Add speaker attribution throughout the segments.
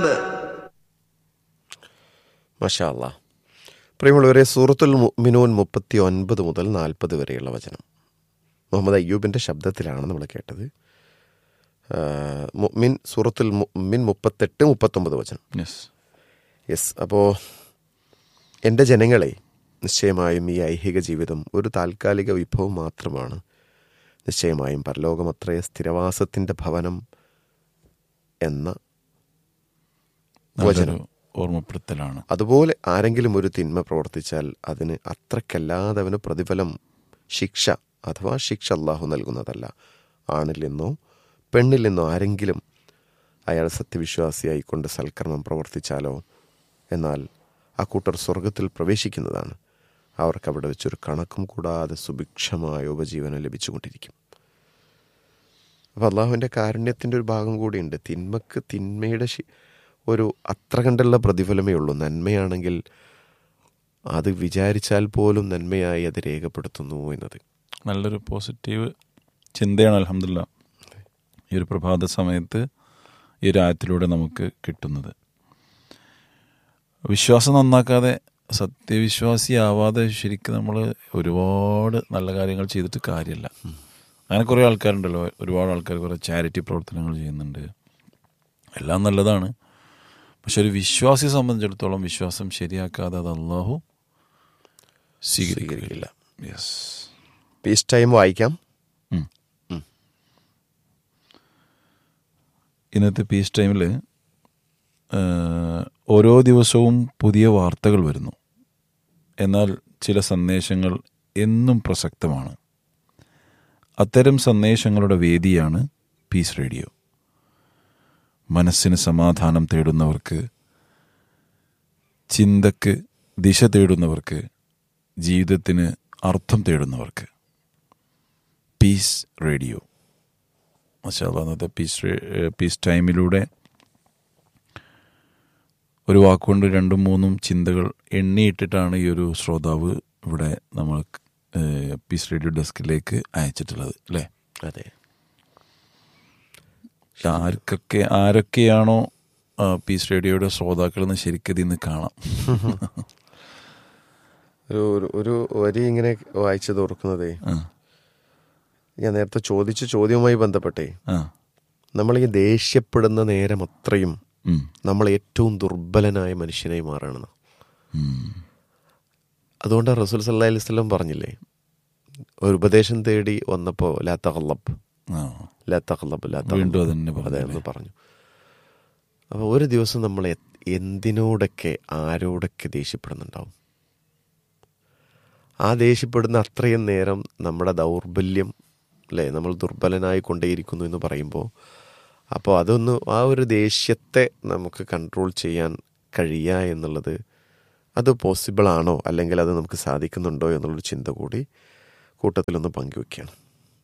Speaker 1: മഷാല്ല പ്രിയമുള്ളവരെ സൂറത്തുൽ മുഅ്മിനൂൻ മുപ്പത്തി ഒൻപത് മുതൽ നാൽപ്പത് വരെയുള്ള വചനം മുഹമ്മദ് അയ്യൂബിൻ്റെ ശബ്ദത്തിലാണ് നമ്മൾ കേട്ടത് ആ, മുഅ്മിൻ സൂറത്തുൽ മുഅ്മിൻ മുപ്പത്തെട്ട് മുപ്പത്തൊമ്പത് വചനം
Speaker 2: യെസ്
Speaker 1: യെസ് അപ്പോൾ എൻ്റെ ജനങ്ങളെ നിശ്ചയമായും ഈ ഐഹിക ജീവിതം ഒരു താൽക്കാലിക വിഭവം മാത്രമാണ് നിശ്ചയമായും പരലോകം അത്രേ സ്ഥിരവാസത്തിൻ്റെ ഭവനം എന്ന
Speaker 2: നല്ലൊരു ഓർമ്മപ്പെടുത്തലാണ്
Speaker 1: അതുപോലെ ആരെങ്കിലും ഒരു തിന്മ പ്രവർത്തിച്ചാൽ അതിന് അത്രക്കല്ലാതെ അവന് പ്രതിഫലം ശിക്ഷ അഥവാ ശിക്ഷ അള്ളാഹു നൽകുന്നതല്ല ആണിൽ നിന്നോ പെണ്ണിൽ നിന്നോ ആരെങ്കിലും അയാൾ സത്യവിശ്വാസിയായിക്കൊണ്ട് സൽക്കർമ്മം പ്രവർത്തിച്ചാലോ എന്നാൽ ആ കൂട്ടർ സ്വർഗത്തിൽ പ്രവേശിക്കുന്നതാണ് അവർക്ക് അവിടെ വെച്ചൊരു കണക്കും കൂടാതെ സുഭിക്ഷമായ ഉപജീവനം ലഭിച്ചുകൊണ്ടിരിക്കും അപ്പോൾ അള്ളാഹുവിൻ്റെ കാരുണ്യത്തിൻ്റെ ഒരു ഭാഗം കൂടിയുണ്ട് തിന്മക്ക് തിന്മയുടെ ശി- ഒരു അത്ര കണ്ടുള്ള പ്രതിഫലമേ ഉള്ളൂ നന്മയാണെങ്കിൽ അത് വിചാരിച്ചാൽ പോലും നന്മയായി അത് രേഖപ്പെടുത്തുന്നു എന്നത്
Speaker 2: നല്ലൊരു പോസിറ്റീവ് ചിന്തയാണ് അലഹമില്ല ഈ ഒരു പ്രഭാത സമയത്ത് ഈ ഒരു ആയത്തിലൂടെ നമുക്ക് കിട്ടുന്നത് വിശ്വാസം നന്നാക്കാതെ സത്യവിശ്വാസിയാവാതെ ശരിക്കും നമ്മൾ ഒരുപാട് നല്ല കാര്യങ്ങൾ ചെയ്തിട്ട് കാര്യമില്ല അങ്ങനെ കുറേ ആൾക്കാരുണ്ടല്ലോ ഒരുപാട് ആൾക്കാർ കുറേ ചാരിറ്റി പ്രവർത്തനങ്ങൾ ചെയ്യുന്നുണ്ട് എല്ലാം നല്ലതാണ് പക്ഷെ ഒരു വിശ്വാസിയെ സംബന്ധിച്ചിടത്തോളം വിശ്വാസം ശരിയാക്കാതെ അത് അള്ളാഹു സ്വീകരിക്കില്ല യെസ്
Speaker 1: പീസ് ടൈം വായിക്കാം
Speaker 2: ഉം. ഇന്നത്തെ പീസ് ടൈമിൽ ഓരോ ദിവസവും പുതിയ വാർത്തകൾ വരുന്നു എന്നാൽ ചില സന്ദേശങ്ങൾ എന്നും പ്രസക്തമാണ് അത്തരം സന്ദേശങ്ങളുടെ വേദിയാണ് പീസ് റേഡിയോ മനസ്സിന് സമാധാനം തേടുന്നവർക്ക് ചിന്തക്ക് ദിശ തേടുന്നവർക്ക് ജീവിതത്തിന് അർത്ഥം തേടുന്നവർക്ക് പീസ് റേഡിയോ മഷാല്ല അന്നത്തെ പീസ് റേ- പീസ് ടൈമിലൂടെ ഒരു വാക്കുകൊണ്ട് രണ്ടും മൂന്നും ചിന്തകൾ എണ്ണിയിട്ടിട്ടാണ് ഈ ഒരു ശ്രോതാവ് ഇവിടെ നമ്മൾ ഏഹ്, പീസ് റേഡിയോ ഡെസ്കിലേക്ക് അയച്ചിട്ടുള്ളത് അല്ലേ
Speaker 1: അതെ
Speaker 2: ആർക്കൊക്കെ ആരൊക്കെയാണോ ആ, പീസ് റേഡിയോയുടെ ശ്രോതാക്കൾ എന്ന് ശരിക്കും ഇതിൽ നിന്ന് കാണാം
Speaker 1: ഒരു ഒരു- ഒരു വരി ഇങ്ങനെ വായിച്ചത് ഓർക്കുന്നതേ
Speaker 2: ആ,
Speaker 1: ഞാൻ നേരത്തെ ചോദിച്ച ചോദ്യവുമായി ബന്ധപ്പെട്ടേ
Speaker 2: ആ,
Speaker 1: നമ്മൾ ഈ ദേഷ്യപ്പെടുന്ന നേരം അത്രയും
Speaker 2: ഉം,
Speaker 1: നമ്മൾ ഏറ്റവും ദുർബലനായ മനുഷ്യനായി മാറണമെന്ന്
Speaker 2: ഉം.
Speaker 1: അതുകൊണ്ട് റസൂൽ സല്ലാ അലൈഹി സ്വലം പറഞ്ഞില്ലേ ഒരു ഉപദേശം തേടി വന്നപ്പോൾ ലാ തഖല്ലബ്
Speaker 2: ആ,
Speaker 1: ലാ തഖല്ലബ് ലാ
Speaker 2: വീണ്ടും
Speaker 1: തഖല്ലബ്.
Speaker 2: അതന്നെ പറഞ്ഞു
Speaker 1: അതെ എന്ന് പറഞ്ഞു അപ്പോൾ ഒരു ദിവസം നമ്മൾ എ- എന്തിനോടൊക്കെ ആരോടൊക്കെ ദേഷ്യപ്പെടുന്നുണ്ടാവും ആ ദേഷ്യപ്പെടുന്ന അത്രയും നേരം നമ്മുടെ ദൗർബല്യം അല്ലേ നമ്മൾ ദുർബലനായി കൊണ്ടേയിരിക്കുന്നു എന്ന് പറയുമ്പോൾ അപ്പോൾ അതൊന്ന് ആ ഒരു ദേഷ്യത്തെ നമുക്ക് കൺട്രോൾ ചെയ്യാൻ കഴിയുക എന്നുള്ളത് അത് പോസിബിൾ ആണോ അല്ലെങ്കിൽ അത് നമുക്ക് സാധിക്കുന്നുണ്ടോ എന്നുള്ളൊരു ചിന്ത കൂടി കൂട്ടത്തിലൊന്ന് പങ്കുവെക്കുകയാണ്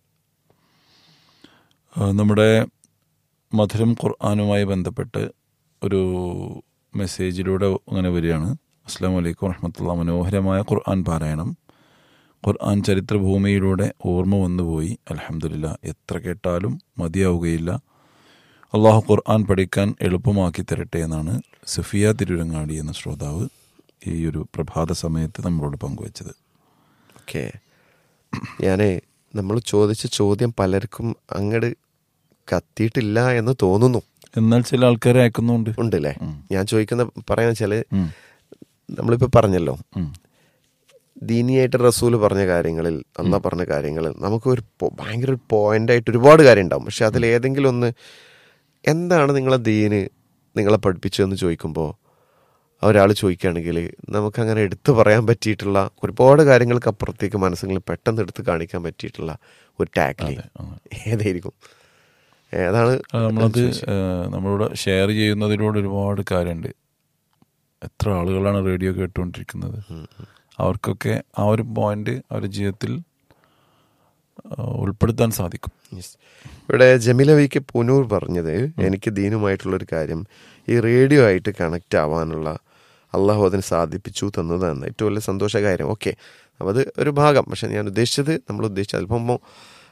Speaker 2: ആ, നമ്മുടെ മധുരം ഖുർആാനുമായി ബന്ധപ്പെട്ട് ഒരു മെസ്സേജിലൂടെ അങ്ങനെ വരികയാണ് അസ്സാം വലൈക്കും വറഹമത്തുള്ള മനോഹരമായ ഖുർആൻ പാരായണം ഖുർആൻ ചരിത്രഭൂമിയിലൂടെ ഓർമ്മ വന്നുപോയി അലഹമില്ല എത്ര കേട്ടാലും മതിയാവുകയില്ല അള്ളാഹു ഖുർആൻ പഠിക്കാൻ എളുപ്പമാക്കി തരട്ടെ എന്നാണ് സഫിയ തിരുരങ്ങാടി എന്ന ശ്രോതാവ് ഈ ഒരു പ്രഭാത സമയത്ത് നമ്മളോട് പങ്കുവച്ചത്
Speaker 1: ഓക്കെ ഞാനേ നമ്മൾ ചോദിച്ച ചോദ്യം പലർക്കും അങ്ങട് കത്തിയിട്ടില്ല എന്ന് തോന്നുന്നു
Speaker 2: എന്നാൽ ചില ആൾക്കാരെ അയക്കുന്നുണ്ട്
Speaker 1: ഉണ്ടല്ലേ
Speaker 2: ഉം.
Speaker 1: ഞാൻ ചോദിക്കുന്ന പറയാന്ന് വെച്ചാല്
Speaker 2: ഉം,
Speaker 1: നമ്മളിപ്പോൾ പറഞ്ഞല്ലോ
Speaker 2: ഉം,
Speaker 1: ദീനിയായിട്ട് റസൂല് പറഞ്ഞ കാര്യങ്ങളിൽ അന്ന പറഞ്ഞ കാര്യങ്ങളിൽ നമുക്ക് ഒരു പോ- ഭയങ്കര ഒരു പോയിന്റായിട്ട് ഒരുപാട് കാര്യം ഉണ്ടാവും പക്ഷെ അതിൽ ഏതെങ്കിലും ഒന്ന് എന്താണ് നിങ്ങളെ ദീന് നിങ്ങളെ പഠിപ്പിച്ചതെന്ന് ചോദിക്കുമ്പോൾ ഒരാൾ ചോദിക്കുകയാണെങ്കിൽ നമുക്കങ്ങനെ എടുത്തു പറയാൻ പറ്റിയിട്ടുള്ള ഒരുപാട് കാര്യങ്ങൾക്ക് അപ്പുറത്തേക്ക് മനസ്സുകളിൽ പെട്ടെന്ന് എടുത്ത് കാണിക്കാൻ പറ്റിയിട്ടുള്ള ഒരു ടാഗ്
Speaker 2: അതെ, അതെ.
Speaker 1: ഏതായിരിക്കും ഏതാണ്
Speaker 2: അത് നമ്മളത് ഏഹ്, നമ്മളോട് ഷെയർ ചെയ്യുന്നതിലൂടെ ഒരുപാട് കാര്യമുണ്ട് എത്ര ആളുകളാണ് റേഡിയോ കേട്ടുകൊണ്ടിരിക്കുന്നത് അവർക്കൊക്കെ ആ ഒരു പോയിന്റ് അവരുടെ ജീവിതത്തിൽ ഏഹ്, ഉൾപ്പെടുത്താൻ സാധിക്കും
Speaker 1: Yes. ഇവിടെ ജമീല വിക്ക് പുനൂർ പറഞ്ഞത് എനിക്ക് ദീനുമായിട്ടുള്ളൊരു കാര്യം ഈ റേഡിയോ ആയിട്ട് കണക്റ്റ് ആവാനുള്ള അള്ളാഹു അതിന് സാധിപ്പിച്ചു തന്നതാണ് ഏറ്റവും വലിയ സന്തോഷ കാര്യം ഓക്കെ അപ്പോൾ അത് ഒരു ഭാഗം പക്ഷെ ഞാൻ ഉദ്ദേശിച്ചത് നമ്മൾ ഉദ്ദേശിച്ചത് അല്പം മോ-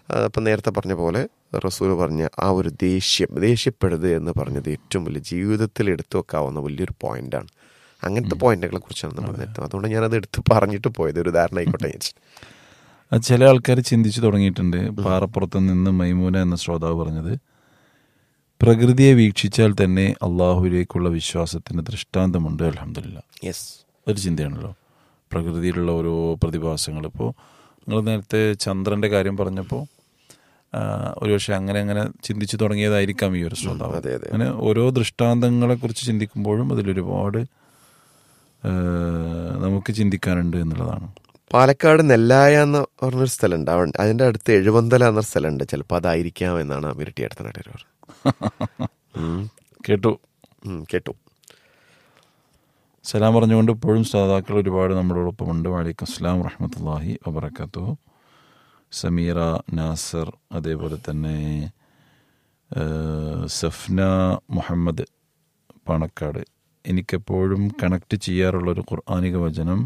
Speaker 1: അപ്പം നേരത്തെ പറഞ്ഞ പോലെ റസൂൽ പറഞ്ഞ ആ ഒരു ദേഷ്യം ദേഷ്യപ്പെടരുത് എന്ന് പറഞ്ഞത് ഏറ്റവും വലിയ ജീവിതത്തിൽ എടുത്തു വെക്കാവുന്ന വലിയൊരു പോയിന്റാണ് അങ്ങനത്തെ പോയിന്റുകളെ കുറിച്ചാണ് നമ്മൾ നേരത്തെ അതുകൊണ്ട് ഞാനത് എടുത്ത് പറഞ്ഞിട്ട് പോയത് ഒരു ഉദാഹരണം ആയിക്കോട്ടെ ഞാൻ
Speaker 2: അത് ചില ആൾക്കാർ ചിന്തിച്ചു തുടങ്ങിയിട്ടുണ്ട് പാറപ്പുറത്ത് നിന്ന് മൈമൂന എന്ന ശ്രോതാവ് പറഞ്ഞത് പ്രകൃതിയെ വീക്ഷിച്ചാൽ തന്നെ അള്ളാഹുവിലേക്കുള്ള വിശ്വാസത്തിന് ദൃഷ്ടാന്തമുണ്ട് അലഹമില്ല
Speaker 1: യെസ്
Speaker 2: ഒരു ചിന്തയാണല്ലോ പ്രകൃതിയിലുള്ള ഓരോ പ്രതിഭാസങ്ങൾ ഇപ്പോൾ നിങ്ങൾ നേരത്തെ ചന്ദ്രൻ്റെ കാര്യം പറഞ്ഞപ്പോൾ ഒരുപക്ഷെ അങ്ങനെ അങ്ങനെ ചിന്തിച്ചു തുടങ്ങിയതായിരിക്കാം ഈ ഒരു ശ്രോതാവ്
Speaker 1: അതെ അതെ
Speaker 2: അങ്ങനെ ഓരോ ദൃഷ്ടാന്തങ്ങളെ കുറിച്ച് ചിന്തിക്കുമ്പോഴും അതിലൊരുപാട് ആ, നമുക്ക് ചിന്തിക്കാനുണ്ട് എന്നുള്ളതാണ്
Speaker 1: പാലക്കാട് നെല്ലായ എന്ന് പറഞ്ഞൊരു സ്ഥലമുണ്ട് അവ അതിൻ്റെ അടുത്ത് എഴുപന്തല എന്നൊരു സ്ഥലമുണ്ട് ചിലപ്പോൾ അതായിരിക്കാം എന്നാണ് മിരട്ടി അടുത്ത നാട്ടുകാർ
Speaker 2: കേട്ടു
Speaker 1: കേട്ടു
Speaker 2: സലാം പറഞ്ഞുകൊണ്ട് ഇപ്പോഴും ശ്രോതാക്കൾ ഒരുപാട് നമ്മളോടൊപ്പമുണ്ട് വാലിക്കും അസ്ലാം റഹ്മത്തല്ലാഹി വബർക്കാത്തു സമീറ നാസർ അതേപോലെ തന്നെ ആ, സഫ്ന മുഹമ്മദ് പാണക്കാട് എനിക്കെപ്പോഴും കണക്ട് ചെയ്യാറുള്ളൊരു ഖുർആാനിക വചനം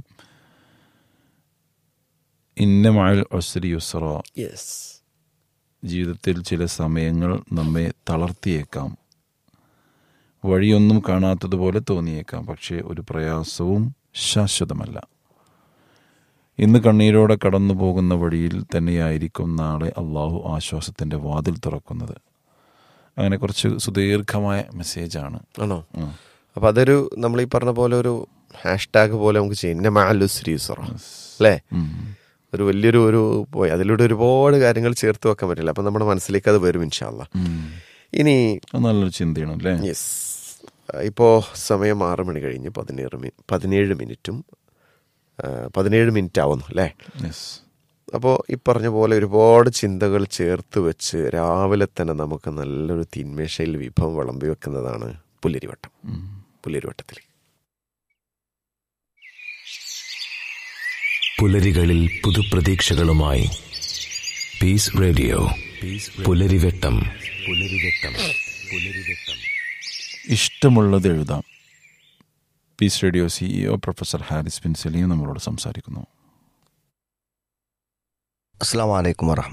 Speaker 2: ഇന്ന മഴൽ ഒസ്രി യുസ്ര
Speaker 1: യെസ്
Speaker 2: ജീവിതത്തിൽ ചില സമയങ്ങൾ നമ്മെ തളർത്തിയേക്കാം വഴിയൊന്നും കാണാത്തതുപോലെ തോന്നിയേക്കാം പക്ഷേ ഒരു പ്രയാസവും ശാശ്വതമല്ല ഇന്ന് കണ്ണീരോടെ കടന്നു പോകുന്ന വഴിയിൽ തന്നെയായിരിക്കും നാളെ അള്ളാഹു ആശ്വാസത്തിൻ്റെ വാതിൽ തുറക്കുന്നത് അങ്ങനെ കുറച്ച് സുദീർഘമായ മെസ്സേജാണ്
Speaker 1: ആണോ
Speaker 2: ഉം.
Speaker 1: അപ്പം അതൊരു നമ്മൾ ഈ പറഞ്ഞ പോലെ ഒരു ഹാഷ് ടാഗ് പോലെ നമുക്ക് ചെയ്യാം ഇന്ന മാലു ശ്രീസറ അല്ലേ
Speaker 2: ഉം.
Speaker 1: ഒരു വലിയൊരു ഒരു പോയി അതിലൂടെ ഒരുപാട് കാര്യങ്ങൾ ചേർത്ത് വെക്കാൻ പറ്റില്ല അപ്പം നമ്മുടെ മനസ്സിലേക്ക് അത് വരും ഇൻഷാല്ല
Speaker 2: ഉം.
Speaker 1: ഇനി
Speaker 2: അത് നല്ലൊരു ചിന്തയാണ് അല്ലേ
Speaker 1: യെസ് ഇപ്പോൾ സമയം ആറ് മണി കഴിഞ്ഞ് പതിനേഴ് മി പതിനേഴ് മിനിറ്റും ആ, പതിനേഴ് മിനിറ്റ് ആവുന്നു അല്ലേ
Speaker 2: യെസ്
Speaker 1: അപ്പോൾ ഈ പറഞ്ഞ പോലെ ഒരുപാട് ചിന്തകൾ ചേർത്ത് വെച്ച് രാവിലെ തന്നെ നമുക്ക് നല്ലൊരു തിന്മേശയിൽ വിഭവം വിളമ്പി വെക്കുന്നതാണ് പുല്ലരിവട്ടം പുല്ലരിവട്ടത്തിൽ
Speaker 3: പുലരികളിൽ പുതുപ്രതീക്ഷകളുമായി പീസ് റേഡിയോ പുലരിവെട്ടം പുലരിവെട്ടം പുലരിവെട്ടം
Speaker 2: ഇഷ്ടമുള്ളത് എഴുതാം peace radio C E O professor Haris bin Salim നമ്മളോട് സംസാരിക്കുന്നു
Speaker 4: അസ്സാം വലൈക്കും വറഹം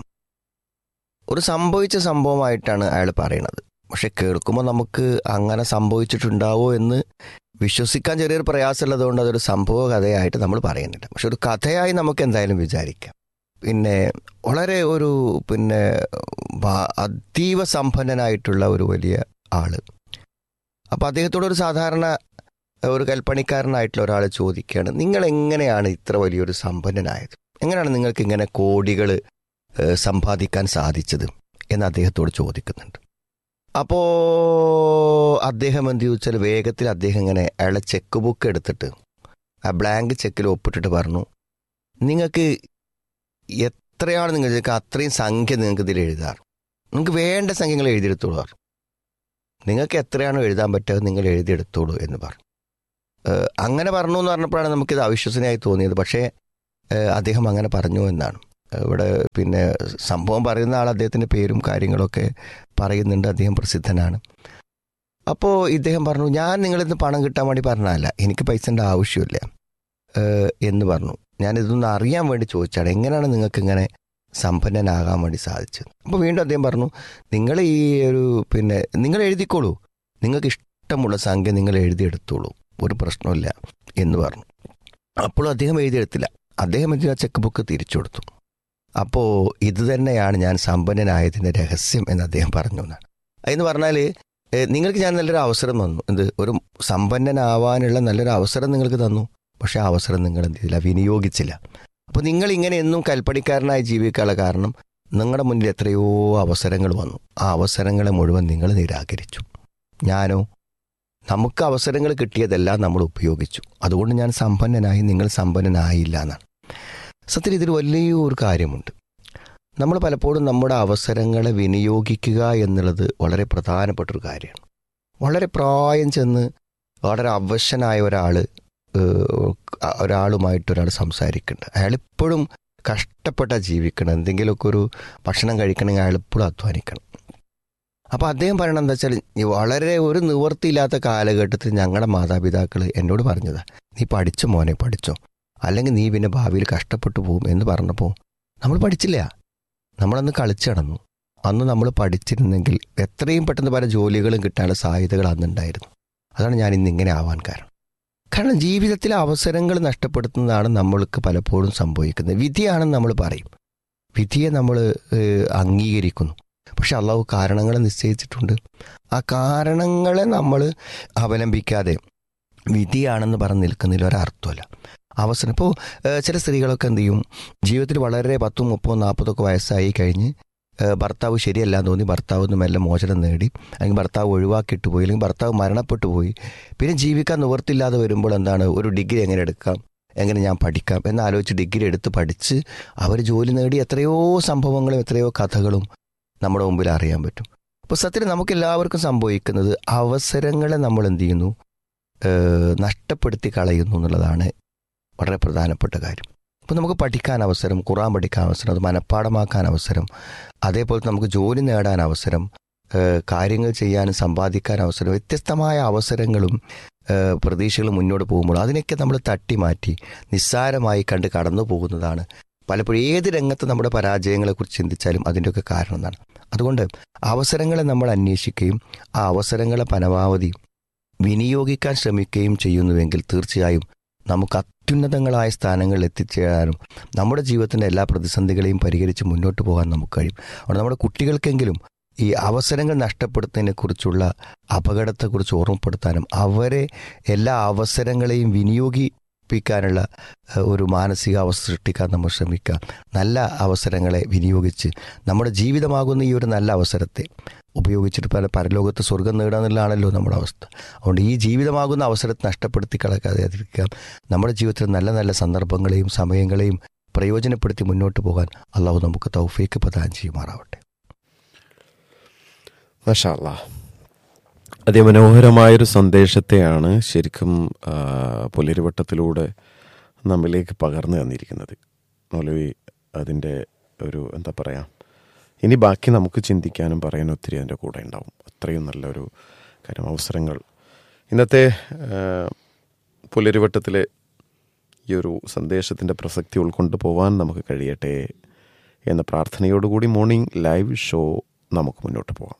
Speaker 4: ഒരു സംഭവിച്ച സംഭവമായിട്ടാണ് അയാൾ പറയണത് പക്ഷെ കേൾക്കുമ്പോൾ നമുക്ക് അങ്ങനെ സംഭവിച്ചിട്ടുണ്ടാവോ എന്ന് വിശ്വസിക്കാൻ ചെറിയൊരു പ്രയാസമുള്ളത് കൊണ്ട് അതൊരു സംഭവ കഥയായിട്ട് നമ്മൾ പറയുന്നില്ല പക്ഷെ ഒരു കഥയായി നമുക്ക് എന്തായാലും വിചാരിക്കാം പിന്നെ വളരെ ഒരു പിന്നെ ഭ- അതീവ സമ്പന്നനായിട്ടുള്ള ഒരു വലിയ ആള് അപ്പോൾ അദ്ദേഹത്തോട് ഒരു സാധാരണ ഒരു കൽപ്പണിക്കാരനായിട്ടുള്ള ഒരാൾ ചോദിക്കുകയാണ് നിങ്ങൾ എങ്ങനെയാണ് ഇത്ര വലിയൊരു സമ്പന്നനായത് എങ്ങനെയാണ് നിങ്ങൾക്ക് ഇങ്ങനെ കോടികൾ സമ്പാദിക്കാൻ സാധിച്ചത് എന്ന് അദ്ദേഹത്തോട് ചോദിക്കുന്നുണ്ട് അപ്പോൾ അദ്ദേഹം എന്ത് ചോദിച്ചാൽ വേഗത്തിൽ അദ്ദേഹം ഇങ്ങനെ അയാളെ ചെക്ക് ബുക്ക് എടുത്തിട്ട് ആ ബ്ലാങ്ക് ചെക്കിൽ ഒപ്പിട്ടിട്ട് പറഞ്ഞു നിങ്ങൾക്ക് എത്രയാണ് നിങ്ങൾ ചോദിക്കുക അത്രയും സംഖ്യ നിങ്ങൾക്ക് ഇതിൽ എഴുതാറ് നിങ്ങൾക്ക് വേണ്ട സംഖ്യ നിങ്ങൾ എഴുതിയെടുത്തോളൂ പറഞ്ഞു നിങ്ങൾക്ക് എത്രയാണോ എഴുതാൻ പറ്റുക നിങ്ങൾ എഴുതിയെടുത്തോളൂ എന്ന് പറഞ്ഞു ഏഹ് അങ്ങനെ പറഞ്ഞു എന്ന് പറഞ്ഞപ്പോഴാണ് നമുക്കിത് അവിശ്വസനീയമായി തോന്നിയത് പക്ഷേ ഏഹ് അദ്ദേഹം അങ്ങനെ പറഞ്ഞു എന്നാണ് ഇവിടെ പിന്നെ സംഭവം പറയുന്ന ആൾ അദ്ദേഹത്തിൻ്റെ പേരും കാര്യങ്ങളൊക്കെ പറയുന്നുണ്ട് അദ്ദേഹം പ്രസിദ്ധനാണ് അപ്പോൾ ഇദ്ദേഹം പറഞ്ഞു ഞാൻ നിങ്ങളിൽ നിന്ന് പണം കിട്ടാൻ വേണ്ടി പറഞ്ഞതല്ല എനിക്ക് പൈസൻ്റെ ആവശ്യമില്ല ഏഹ് എന്ന് പറഞ്ഞു ഞാൻ ഇതൊന്ന് അറിയാൻ വേണ്ടി ചോദിച്ചാണ് എങ്ങനെയാണ് നിങ്ങൾക്ക് ഇങ്ങനെ സമ്പന്നനാകാൻ വേണ്ടി സാധിച്ചത് അപ്പോൾ വീണ്ടും അദ്ദേഹം പറഞ്ഞു നിങ്ങൾ ഈ ഒരു പിന്നെ നിങ്ങൾ എഴുതിക്കോളൂ നിങ്ങൾക്ക് ഇഷ്ടമുള്ള സംഖ്യ നിങ്ങൾ എഴുതിയെടുത്തോളൂ ഒരു പ്രശ്നമില്ല എന്ന് പറഞ്ഞു അപ്പോഴും അദ്ദേഹം എഴുതിയെടുത്തില്ല അദ്ദേഹം എന്തിനാ ചെക്ക് ബുക്ക് തിരിച്ചു കൊടുത്തു അപ്പോൾ ഇത് തന്നെയാണ് ഞാൻ സമ്പന്നനായതിൻ്റെ രഹസ്യം എന്ന് അദ്ദേഹം പറഞ്ഞു എന്നാണ് എന്ന് പറഞ്ഞാൽ ഏഹ്, നിങ്ങൾക്ക് ഞാൻ നല്ലൊരു അവസരം തന്നു എന്ത് ഒരു സമ്പന്നനാവാനുള്ള നല്ലൊരു അവസരം നിങ്ങൾക്ക് തന്നു പക്ഷേ ആ അവസരം നിങ്ങൾ എന്ത് ചെയ്തില്ല വിനിയോഗിച്ചില്ല അപ്പോൾ നിങ്ങൾ ഇങ്ങനെ എന്നും കൽപ്പണിക്കാരനായി ജീവിക്കാനുള്ള കാരണം നിങ്ങളുടെ മുന്നിൽ എത്രയോ അവസരങ്ങൾ വന്നു ആ അവസരങ്ങളെ മുഴുവൻ നിങ്ങൾ നിരാകരിച്ചു ഞാനോ നമുക്ക് അവസരങ്ങൾ കിട്ടിയതെല്ലാം നമ്മൾ ഉപയോഗിച്ചു അതുകൊണ്ട് ഞാൻ സമ്പന്നനായി നിങ്ങൾ സമ്പന്നനായില്ല എന്നാണ് സത്യത്തിൽ ഇതിൽ വലിയൊരു കാര്യമുണ്ട് നമ്മൾ പലപ്പോഴും നമ്മുടെ അവസരങ്ങളെ വിനിയോഗിക്കുക എന്നുള്ളത് വളരെ പ്രധാനപ്പെട്ടൊരു കാര്യമാണ് വളരെ പ്രായം ചെന്ന് വളരെ അവശനായ ഒരാൾ ഒരാളുമായിട്ട് ഒരാൾ സംസാരിക്കുന്നുണ്ട് അയാൾ ഇപ്പോഴും കഷ്ടപ്പെട്ട ജീവിക്കണം എന്തെങ്കിലുമൊക്കെ ഒരു ഭക്ഷണം കഴിക്കണമെങ്കിൽ അയാൾ ഇപ്പോഴും അധ്വാനിക്കണം അപ്പോൾ അദ്ദേഹം പറയണത് എന്താ വെച്ചാൽ ഈ വളരെ ഒരു നിവൃത്തിയില്ലാത്ത കാലഘട്ടത്തിൽ ഞങ്ങളുടെ മാതാപിതാക്കൾ എന്നോട് പറഞ്ഞതാ നീ പഠിച്ചോ മോനെ പഠിച്ചോ അല്ലെങ്കിൽ നീ പിന്നെ ഭാവിയിൽ കഷ്ടപ്പെട്ടു പോകും എന്ന് പറഞ്ഞപ്പോൾ നമ്മൾ പഠിച്ചില്ല നമ്മളന്ന് കളിച്ചു നടന്നു അന്ന് നമ്മൾ പഠിച്ചിരുന്നെങ്കിൽ എത്രയും പെട്ടെന്ന് പല ജോലികളും കിട്ടാനുള്ള സാധ്യതകൾ അന്നുണ്ടായിരുന്നു അതാണ് ഞാൻ ഇന്ന് ഇങ്ങനെ ആവാൻ കാരണം കാരണം ജീവിതത്തിലെ അവസരങ്ങൾ നഷ്ടപ്പെടുത്തുന്നതാണ് നമ്മൾക്ക് പലപ്പോഴും സംഭവിക്കുന്നത് വിധിയാണെന്ന് നമ്മൾ പറയും വിധിയെ നമ്മൾ ഏഹ്, അംഗീകരിക്കുന്നു പക്ഷെ അള്ളാഹു കാരണങ്ങൾ നിശ്ചയിച്ചിട്ടുണ്ട് ആ കാരണങ്ങളെ നമ്മൾ അവലംബിക്കാതെ വിധിയാണെന്ന് പറഞ്ഞ് നിൽക്കുന്നതിൽ ഒരർത്ഥമല്ല അവസരം ഇപ്പോൾ ചില സ്ത്രീകളൊക്കെ എന്ത് ചെയ്യും ജീവിതത്തിൽ വളരെ പത്തും മുപ്പതും നാൽപ്പതൊക്കെ വയസ്സായി കഴിഞ്ഞ് ഏഹ്, ഭർത്താവ് ശരിയല്ല എന്ന് തോന്നി ഭർത്താവ് നിന്ന് മെല്ലെ മോചനം നേടി അല്ലെങ്കിൽ ഭർത്താവ് ഒഴിവാക്കിയിട്ട് പോയി അല്ലെങ്കിൽ ഭർത്താവ് മരണപ്പെട്ടു പോയി പിന്നെ ജീവിക്കാൻ നിവർത്തില്ലാതെ വരുമ്പോൾ എന്താണ് ഒരു ഡിഗ്രി എങ്ങനെ എടുക്കാം എങ്ങനെ ഞാൻ പഠിക്കാം എന്ന് ആലോചിച്ച് ഡിഗ്രി എടുത്ത് പഠിച്ച് അവർ ജോലി നേടി എത്രയോ സംഭവങ്ങളും എത്രയോ കഥകളും നമ്മുടെ മുമ്പിൽ അറിയാൻ പറ്റും അപ്പോൾ സത്യത്തിൽ നമുക്ക് എല്ലാവർക്കും സംഭവിക്കുന്നത് അവസരങ്ങളെ നമ്മൾ എന്ത് ചെയ്യുന്നു ഏഹ് നഷ്ടപ്പെടുത്തി കളയുന്നു എന്നുള്ളതാണ് വളരെ പ്രധാനപ്പെട്ട കാര്യം അപ്പോൾ നമുക്ക് പഠിക്കാൻ അവസരം ഖുറാൻ പഠിക്കാൻ അവസരം അത് മനഃപ്പാടമാക്കാൻ അവസരം അതേപോലെ നമുക്ക് ജോലി നേടാൻ അവസരം ഏഹ് കാര്യങ്ങൾ ചെയ്യാനും സമ്പാദിക്കാൻ അവസരം വ്യത്യസ്തമായ അവസരങ്ങളും ഏഹ് പ്രതീക്ഷകളും മുന്നോട്ട് പോകുമ്പോൾ അതിനൊക്കെ നമ്മൾ തട്ടി മാറ്റി നിസ്സാരമായി കണ്ട് കടന്നു പോകുന്നതാണ് പലപ്പോഴും ഏത് രംഗത്ത് നമ്മുടെ പരാജയങ്ങളെക്കുറിച്ച് ചിന്തിച്ചാലും അതിൻ്റെയൊക്കെ കാരണം എന്താണ് അതുകൊണ്ട് അവസരങ്ങളെ നമ്മൾ അന്വേഷിക്കുകയും ആ അവസരങ്ങളെ പരമാവധി വിനിയോഗിക്കാൻ ശ്രമിക്കുകയും ചെയ്യുന്നുവെങ്കിൽ തീർച്ചയായും നമുക്ക് അത്യുന്നതങ്ങളായ സ്ഥാനങ്ങളിൽ എത്തിച്ചേരാനും നമ്മുടെ ജീവിതത്തിൻ്റെ എല്ലാ പ്രതിസന്ധികളെയും പരിഹരിച്ച് മുന്നോട്ട് പോകാൻ നമുക്ക് കഴിയും അതുകൊണ്ട് നമ്മുടെ കുട്ടികൾക്കെങ്കിലും ഈ അവസരങ്ങൾ നഷ്ടപ്പെടുത്തുന്നതിനെക്കുറിച്ചുള്ള അപകടത്തെക്കുറിച്ച് ഓർമ്മപ്പെടുത്താനും അവരെ എല്ലാ അവസരങ്ങളെയും വിനിയോഗിപ്പിക്കാനുള്ള ഏഹ്, ഒരു മാനസികാവസ്ഥ സൃഷ്ടിക്കാൻ നമ്മൾ ശ്രമിക്കുക നല്ല അവസരങ്ങളെ വിനിയോഗിച്ച് നമ്മുടെ ജീവിതമാകുന്ന ഈ ഒരു നല്ല അവസരത്തെ ഉപയോഗിച്ചിട്ട് പല പരലോകത്ത് സ്വർഗം നേടുക എന്നുള്ളതാണല്ലോ നമ്മുടെ അവസ്ഥ അതുകൊണ്ട് ഈ ജീവിതമാകുന്ന അവസരത്തെ നഷ്ടപ്പെടുത്തി കളയാതിരിക്കാം നമ്മുടെ ജീവിതത്തിൽ നല്ല നല്ല സന്ദർഭങ്ങളെയും സമയങ്ങളെയും പ്രയോജനപ്പെടുത്തി മുന്നോട്ട് പോകാൻ അള്ളാഹു നമുക്ക് തൗഫീക്ക് പ്രദാനം ചെയ്യുമാറാവട്ടെ
Speaker 1: മഷാല്ല അതിമനോഹരമായൊരു സന്ദേശത്തെയാണ് ശരിക്കും ആ, പുലരിവട്ടത്തിലൂടെ നമ്മിലേക്ക് പകർന്നു തന്നിരിക്കുന്നത് മൗലവി അതിൻ്റെ ഒരു എന്താ പറയുക ഇനി ബാക്കി നമുക്ക് ചിന്തിക്കാനും പറയാനും ഒത്തിരി അതിൻ്റെ കൂടെ ഉണ്ടാവും അത്രയും നല്ലൊരു കാര്യം അവസരങ്ങൾ ഇന്നത്തെ ആ, പുലരിവട്ടത്തിലെ ഈ ഒരു സന്ദേശത്തിൻ്റെ പ്രസക്തി ഉൾക്കൊണ്ട് പോകാൻ നമുക്ക് കഴിയട്ടെ എന്ന പ്രാർത്ഥനയോടുകൂടി മോർണിംഗ് ലൈവ് ഷോ നമുക്ക് മുന്നോട്ട് പോകാം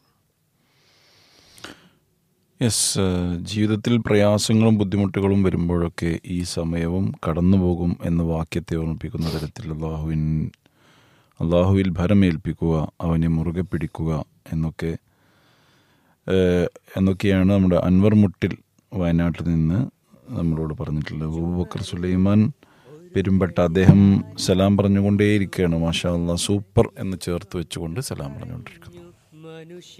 Speaker 2: യെസ് ജീവിതത്തിൽ പ്രയാസങ്ങളും ബുദ്ധിമുട്ടുകളും വരുമ്പോഴൊക്കെ ഈ സമയവും കടന്നു പോകും എന്ന വാക്യത്തെ ഓർമ്മിപ്പിക്കുന്ന തരത്തിൽ അള്ളാഹുവിൻ അള്ളാഹുവിൽ ഭരമേൽപ്പിക്കുക അവനെ മുറുകെ പിടിക്കുക എന്നൊക്കെ ഏഹ്, എന്നൊക്കെയാണ് നമ്മുടെ അൻവർ മുട്ടിൽ വയനാട്ടിൽ നിന്ന് നമ്മളോട് പറഞ്ഞിട്ടുള്ളത് അബൂബക്കർ സുലൈമാൻ പെരുമ്പട്ട അദ്ദേഹം സലാം പറഞ്ഞുകൊണ്ടേയിരിക്കുകയാണ് മാഷാ അള്ളാഹ് സൂപ്പർ എന്ന് ചേർത്ത് വെച്ചുകൊണ്ട് സലാം പറഞ്ഞുകൊണ്ടിരിക്കുന്നു